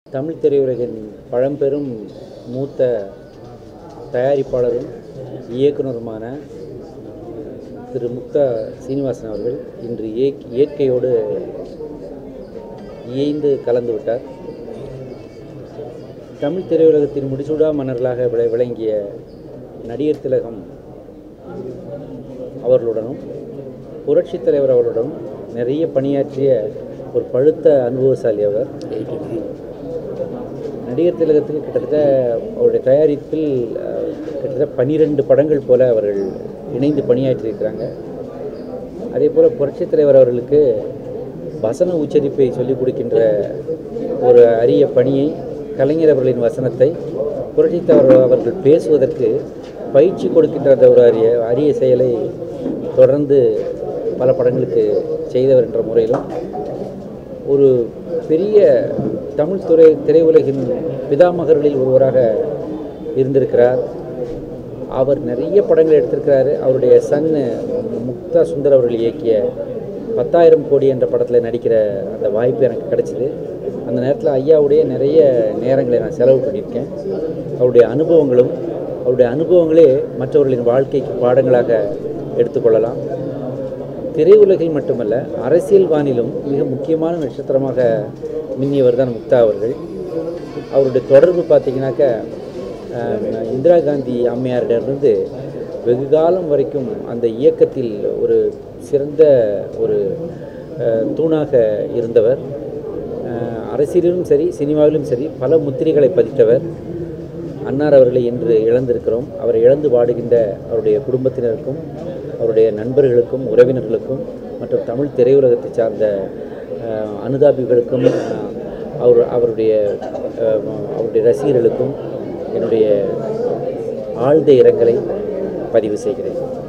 தமிழ் திரையுலகின் பழம்பெரும் மூத்த தயாரிப்பாளரும் இயக்குனருமான திரு முக்தா சீனிவாசன் அவர்கள் இன்று இயக் இயற்கையோடு இயைந்து கலந்து விட்டார் தமிழ் திரையுலகத்தின் முடிசூடா மன்னர்களாக விள- விளங்கிய நடிகர் திலகம் அவர்களுடனும் புரட்சித் தலைவர் அவர்களுடனும் நிறைய பணியாற்றிய ஒரு பழுத்த அனுபவசாலி அவர் நடிகர் திலகத்துக்கு கிட்டத்தட்ட அவருடைய தயாரிப்பில் அஹ், கிட்டத்தட்ட பன்னிரெண்டு படங்கள் போல அவர்கள் இணைந்து பணியாற்றியிருக்கிறாங்க அதே போல் புரட்சித் தலைவர் அவர்களுக்கு வசன உச்சரிப்பை சொல்லிக் கொடுக்கின்ற ஒரு அரிய பணியை கலைஞர் அவர்களின் வசனத்தை புரட்சித் தலைவர் அவர்கள் பேசுவதற்கு பயிற்சி கொடுக்கின்ற அந்த ஒரு அரிய அரிய செயலை தொடர்ந்து பல படங்களுக்கு செய்தவர் என்ற முறையிலும் ஒரு பெரிய தமிழ் துறை திரையுலகின் பிதாமகர்களில் ஒருவராக இருந்திருக்கிறார் அவர் நிறைய படங்கள் எடுத்திருக்கிறாரு அவருடைய சன் முக்தா சுந்தர் அவர்கள் இயக்கிய பத்தாயிரம் கோடி என்ற படத்தில் நடிக்கிற அந்த வாய்ப்பு எனக்கு கிடைச்சிது அந்த நேரத்தில் ஐயாவுடைய நிறைய நேரங்களை நான் செலவு பண்ணியிருக்கேன் அவருடைய அனுபவங்களும் அவருடைய அனுபவங்களே மற்றவர்களின் வாழ்க்கைக்கு பாடங்களாக எடுத்துக்கொள்ளலாம் திரையுலகில் மட்டுமல்ல அரசியல் வானிலும் மிக முக்கியமான நட்சத்திரமாக மின்னியவர் தான் முக்தா அவர்கள் அவருடைய தொடர்பு பார்த்தீங்கன்னாக்க அஹ், இந்திரா காந்தி அம்மையாரிடமிருந்து வெகு காலம் வரைக்கும் அந்த இயக்கத்தில் ஒரு சிறந்த ஒரு அஹ், தூணாக இருந்தவர் அஹ், அரசியலிலும் சரி சினிமாவிலும் சரி பல முத்திரைகளை பதித்தவர் அன்னார் அவர்களை இன்று இழந்திருக்கிறோம் அவரை இழந்து வாடுகின்ற அவருடைய குடும்பத்தினருக்கும் அவருடைய நண்பர்களுக்கும் உறவினர்களுக்கும் மற்றும் தமிழ் திரையுலகத்தை சார்ந்த அஹ், அனுதாபிகளுக்கும் அஹ், அவர் அவருடைய அஹ், அவருடைய ரசிகர்களுக்கும் என்னுடைய ஆழ்ந்த இரங்கலை பதிவு செய்கிறேன்